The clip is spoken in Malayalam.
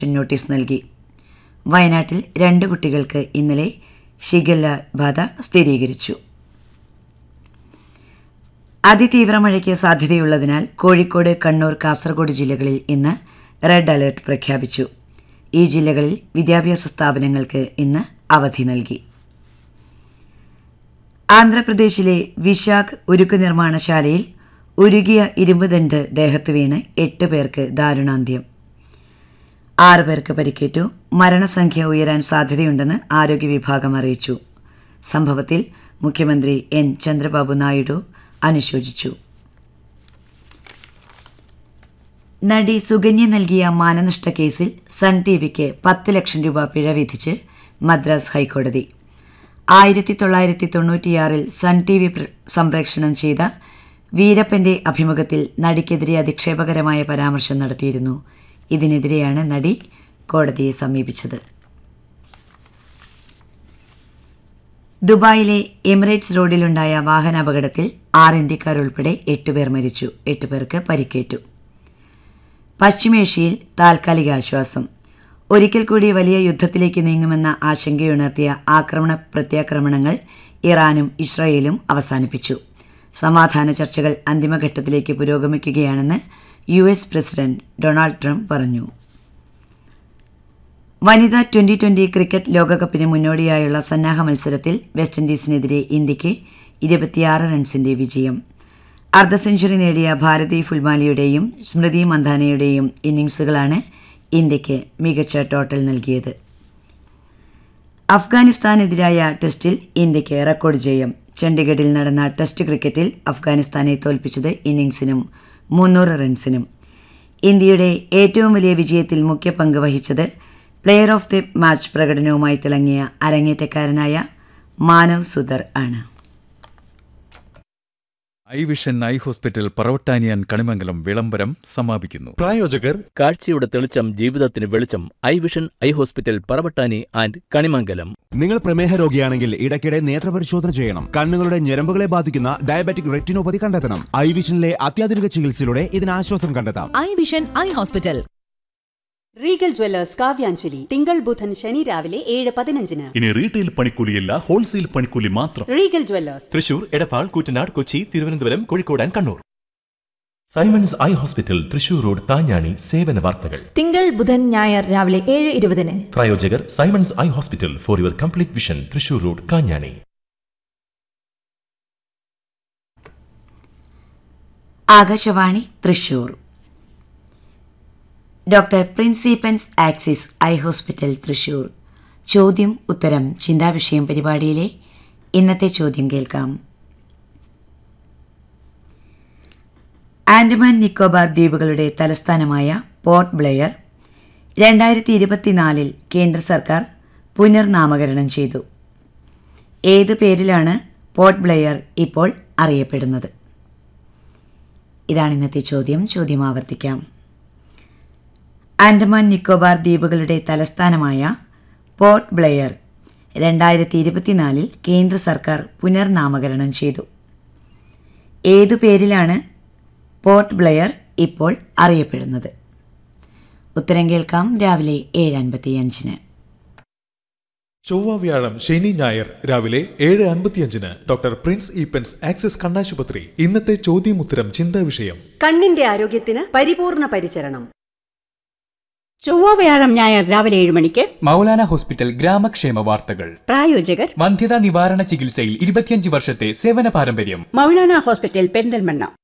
നോട്ടീസ് നൽകി വയനാട്ടിൽ രണ്ട് കുട്ടികൾക്ക് ഇന്നലെ ഷിഗല്ല ബാധ സ്ഥിരീകരിച്ചു അതിതീവ്ര മഴയ്ക്ക് സാധ്യതയുള്ളതിനാൽ കോഴിക്കോട് കണ്ണൂർ കാസർഗോഡ് ജില്ലകളിൽ ഇന്ന് റെഡ് അലർട്ട് പ്രഖ്യാപിച്ചു ഈ ജില്ലകളിൽ വിദ്യാഭ്യാസ സ്ഥാപനങ്ങൾക്ക് ഇന്ന് അവധി നൽകി ആന്ധ്രാപ്രദേശിലെ വിശാഖ് ഉരുക്ക് നിർമ്മാണശാലയിൽ ഉരുകിയ ഇരുമ്പ് ദണ്ട് ദേഹത്ത് വീണ് എട്ട് പേർക്ക് ദാരുണാന്ത്യം ആറ് പേർക്ക് പരിക്കേറ്റു മരണസംഖ്യ ഉയരാൻ സാധ്യതയുണ്ടെന്ന് ആരോഗ്യ വിഭാഗം അറിയിച്ചു സംഭവത്തിൽ മുഖ്യമന്ത്രി എൻ ചന്ദ്രബാബു നായിഡു അനുശോചിച്ചു നടി സുകന്യ നൽകിയ മാനനഷ്ട കേസിൽ സൺ ടി വിക്ക് പത്ത് ലക്ഷം രൂപ പിഴ വിധിച്ച് മദ്രാസ് ഹൈക്കോടതി ആയിരത്തി തൊള്ളായിരത്തി തൊണ്ണൂറ്റിയാറിൽ സൺ ടി വി സംപ്രേഷണം ചെയ്ത വീരപ്പന്റെ അഭിമുഖത്തിൽ നടിക്കെതിരെ അധിക്ഷേപകരമായ പരാമർശം നടത്തിയിരുന്നു ഇതിനെതിരെയാണ് നടി കോടതിയെ സമീപിച്ചത് ദുബായിലെ എമിറേറ്റ്സ് റോഡിലുണ്ടായ വാഹനാപകടത്തിൽ ആറ് ഇന്ത്യക്കാർ ഉൾപ്പെടെ എട്ടുപേർ മരിച്ചു എട്ട് പേർക്ക് പരിക്കേറ്റു പശ്ചിമേഷ്യയിൽ താൽക്കാലിക ആശ്വാസം ഒരിക്കൽ കൂടി വലിയ യുദ്ധത്തിലേക്ക് നീങ്ങുമെന്ന ആശങ്കയുണർത്തിയ ആക്രമണ പ്രത്യാക്രമണങ്ങൾ ഇറാനും ഇസ്രായേലും അവസാനിപ്പിച്ചു സമാധാന ചർച്ചകൾ അന്തിമഘട്ടത്തിലേക്ക് പുരോഗമിക്കുകയാണെന്ന് U S president Donald Trump പറഞ്ഞു വനിതാ ട്വന്റി ട്വന്റി ക്രിക്കറ്റ് ലോകകപ്പിന് മുന്നോടിയായുള്ള സന്നാഹ മത്സരത്തിൽ വെസ്റ്റ് ഇൻഡീസിനെതിരെ ഇന്ത്യക്ക് ഇരുപത്തിയാറ് റൺസിന്റെ വിജയം അർദ്ധ സെഞ്ചുറി നേടിയ ഭാരതി ഫുൽമാലിയുടെയും സ്മൃതി മന്ദാനയുടെയും ഇന്നിംഗ്സുകളാണ് ഇന്ത്യക്ക് മികച്ച ടോട്ടൽ നൽകിയത് അഫ്ഗാനിസ്ഥാനെതിരായ ടെസ്റ്റിൽ ഇന്ത്യക്ക് റെക്കോർഡ് ജയം ചണ്ഡീഗഡിൽ നടന്ന ടെസ്റ്റ് ക്രിക്കറ്റിൽ അഫ്ഗാനിസ്ഥാനെ തോൽപ്പിച്ചത് ഇന്നിംഗ്സിനും മുന്നൂറ് റൺസിനും ഇന്ത്യയുടെ ഏറ്റവും വലിയ വിജയത്തിൽ മുഖ്യ പങ്ക് വഹിച്ചത് പ്ലെയർ ഓഫ് ദി മാച്ച് പ്രകടനവുമായി തിളങ്ങിയ അരങ്ങേറ്റക്കാരനായ മാനവ് സുധർ ആണ് ഐ വിഷൻ ഐ ഹോസ്പിറ്റൽ പറവട്ടാനിയാൻ കണിമംഗലം വിളംബരം സമാപിക്കുന്നു പ്രായോജകർ കാഴ്ചയുടെ തെളിച്ചം ജീവിതത്തിന് വെളിച്ചം eye vision eye hospital Paravattani and Kanimangalam നിങ്ങൾ പ്രമേഹ രോഗിയാണെങ്കിൽ ഇടയ്ക്കിടെ നേത്രപരിശോധന ചെയ്യണം കണ്ണുകളുടെ ഞരമ്പുകളെ ബാധിക്കുന്ന ഡയബറ്റിക് റെറ്റിനോപ്പതി കണ്ടെത്തണം ഐ വിഷനിലെ അത്യാധുനിക ചികിത്സയിലൂടെ ഇതിന് ആശ്വാസം കണ്ടെത്താം eye vision eye hospital Regal jewellers Kavyanjali തിങ്കൾ ബുധൻ ശനി രാവിലെ ഏഴ് പതിനഞ്ചിന് ഇനി റീറ്റെയിൽ പണിക്കൂലിയല്ല ഹോൾസെയിൽ പണിക്കൂലി മാത്രം Regal jewellers Thrissur Edappal Koottanad Kochi Thiruvananthapuram Kozhikode and Kannur Simons eye hospital Thrissur road Thanjani സേവന വാർത്തകൾ തിങ്കൾ ബുധൻ ഞായർ രാവിലെ ഏഴ് ഇരുപതിന് പ്രായോജകർ Simons eye hospital for your complete vision Thrissur road Kanjani Akashvani Thrissur doctor പ്രിൻസിപ്പൻസ് ആക്സിസ് ഐ ഹോസ്പിറ്റൽ തൃശൂർ ചോദ്യം ഉത്തരം ചിന്താവിഷയം പരിപാടിയിലെ ഇന്നത്തെ ചോദ്യം കേൾക്കാം ആൻഡമാൻ നിക്കോബാർ ദ്വീപുകളുടെ തലസ്ഥാനമായ പോർട്ട് ബ്ലെയർ രണ്ടായിരത്തി ഇരുപത്തിനാലിൽ കേന്ദ്ര സർക്കാർ പുനർനാമകരണം ചെയ്തു ഏത് പേരിലാണ് പോർട്ട് ബ്ലെയർ ഇപ്പോൾ അറിയപ്പെടുന്നത് ഇതാണ് ഇന്നത്തെ ചോദ്യം ചോദ്യം ആവർത്തിക്കാം ആൻഡമാൻ നിക്കോബാർ ദ്വീപുകളുടെ തലസ്ഥാനമായ പോർട്ട് ബ്ലെയർ രണ്ടായിരത്തി ഇരുപത്തിനാലിൽ കേന്ദ്ര സർക്കാർ പുനർനാമകരണം ചെയ്തു ഏതു പേരിലാണ് പോർട്ട് ബ്ലെയർ ഇപ്പോൾ അറിയപ്പെടുന്നത് ഉത്തരം കേൾക്കാം രാവിലെ ഏഴ് അൻപത്തിയഞ്ചിന് ചൊവ്വ വ്യാഴം ശനി ഞായർ രാവിലെ ഏഴ് അൻപത്തിയഞ്ചിന് ഡോക്ടർ പ്രിൻസ് ഈപ്പൻസ് ആക്സിസ് കണ്ണാശുപത്രി ഇന്നത്തെ ചോദ്യമുത്തരം ചിന്താ വിഷയം കണ്ണിന്റെ ആരോഗ്യത്തിന് പരിപൂർണ പരിചരണം ചൊവ്വ വ്യാഴം ഞായർ രാവിലെ ഏഴ് മണിക്ക് മൗലാന ഹോസ്പിറ്റൽ ഗ്രാമക്ഷേമ വാർത്തകൾ പ്രായോജകർ വന്ധ്യതാ നിവാരണ ചികിത്സയിൽ ഇരുപത്തിയഞ്ച് വർഷത്തെ സേവന പാരമ്പര്യം മൗലാന ഹോസ്പിറ്റൽ പെരിന്തൽമണ്ണ